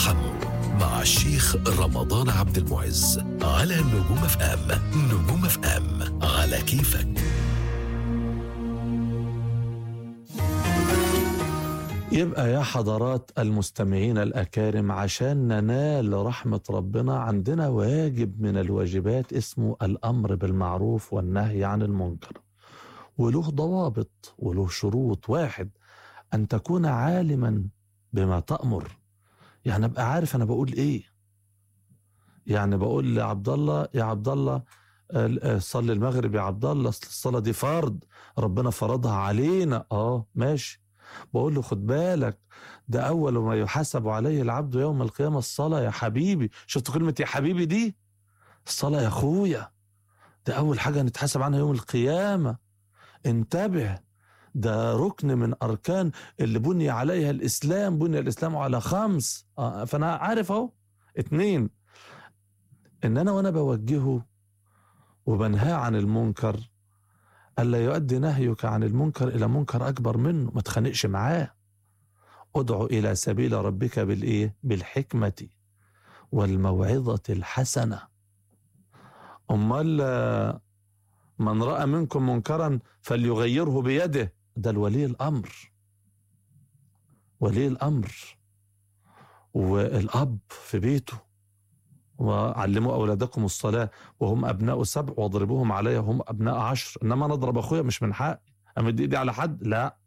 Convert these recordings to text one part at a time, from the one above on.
تراحموا مع الشيخ رمضان عبد المعز على نجوم اف ام نجوم اف ام على كيفك يبقى يا حضرات المستمعين الأكارم عشان ننال رحمة ربنا عندنا واجب من الواجبات اسمه الأمر بالمعروف والنهي عن المنكر وله ضوابط وله شروط واحد أن تكون عالما بما تأمر يعني أبقى عارف أنا بقول إيه يعني بقول لعبد الله يا عبد الله آه، آه، صلي المغرب يا عبد الله أصل الصلاة دي فرض ربنا فرضها علينا اه ماشي بقول له خد بالك ده أول ما يحاسب عليه العبد يوم القيامة الصلاة يا حبيبي شفت كلمة يا حبيبي دي الصلاة يا أخويا ده أول حاجة نتحاسب عنها يوم القيامة انتبه ده ركن من أركان اللي بني عليها الإسلام بني الإسلام على خمس آه، فأنا عارف أهو اتنين إن أنا وأنا بوجهه وبنهاه عن المنكر ألا يؤدي نهيك عن المنكر إلى منكر أكبر منه ما تخانقش معاه ادعو إلى سبيل ربك بالإيه؟ بالحكمة والموعظة الحسنة أمال آه، من رأى منكم منكرا فليغيره بيده ده الولي الأمر ولي الأمر والأب في بيته وعلموا أولادكم الصلاة وهم أبناء سبع واضربوهم عليها وهم أبناء عشر إنما نضرب أخويا مش من حقي أمد إيدي على حد لا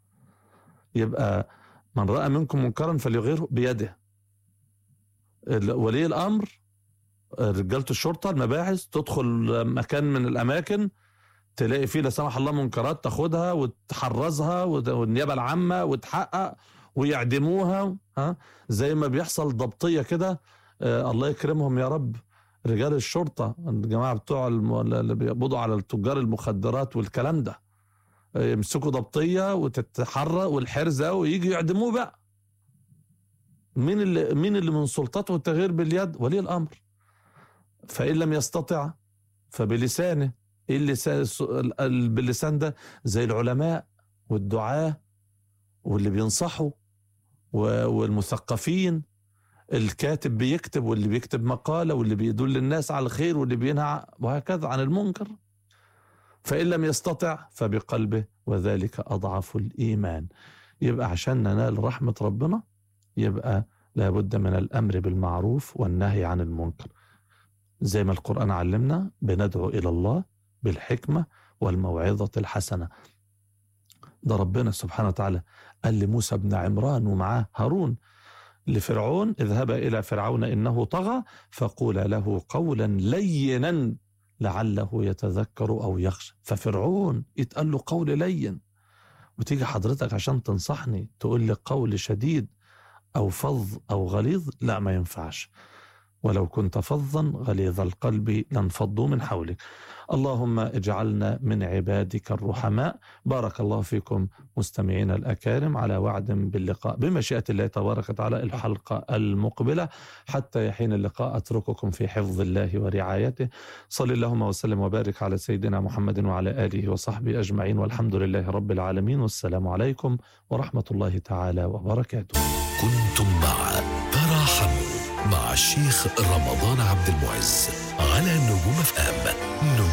يبقى من رأى منكم منكرا فليغيره بيده ال- ولي الأمر رجالة الشرطة المباحث تدخل مكان من الأماكن تلاقي فيه لا سمح الله منكرات تاخدها وتحرزها وت- والنيابة العامة وتحقق ويعدموها ها زي ما بيحصل ضبطية كده آه الله يكرمهم يا رب رجال الشرطة الجماعة بتوع الم- اللي بيقبضوا على التجار المخدرات والكلام ده آه، يمسكوا ضبطية وتتحرى والحرزة ويجي يعدموه بقى مين اللي مين اللي من سلطته التغيير باليد ولي الأمر فإن لم يستطع فبلسانه ايه اللسان الس- ال- ال- باللسان ده زي العلماء والدعاة واللي بينصحوا و- والمثقفين الكاتب بيكتب واللي بيكتب مقالة واللي بيدل الناس على الخير واللي بينهى وهكذا عن المنكر فإن لم يستطع فبقلبه وذلك أضعف الإيمان يبقى عشان ننال رحمة ربنا يبقى لابد من الأمر بالمعروف والنهي عن المنكر زي ما القرآن علمنا بندعو إلى الله بالحكمة والموعظة الحسنة ده ربنا سبحانه وتعالى قال لموسى بن عمران ومعاه هارون لفرعون اذهبا إلى فرعون إنه طغى فقولا له قولا لينا لعله يتذكر أو يخشى ففرعون يتقال له قول لين وتيجي حضرتك عشان تنصحني تقول لي قول شديد أو فظ أو غليظ لا ما ينفعش ولو كنت فظا غليظ القلب لانفضوا من حولك اللهم اجعلنا من عبادك الرحماء بارك الله فيكم مستمعينا الأكارم على وعد باللقاء بمشيئة الله تبارك وتعالى الحلقة المقبلة حتى يحين اللقاء أترككم في حفظ الله ورعايته صل اللهم وسلم وبارك على سيدنا محمد وعلى آله وصحبه أجمعين والحمد لله رب العالمين والسلام عليكم ورحمة الله تعالى وبركاته كنتم مع تراحموا مع الشيخ رمضان عبد المعز على نجوم اف ام نجوم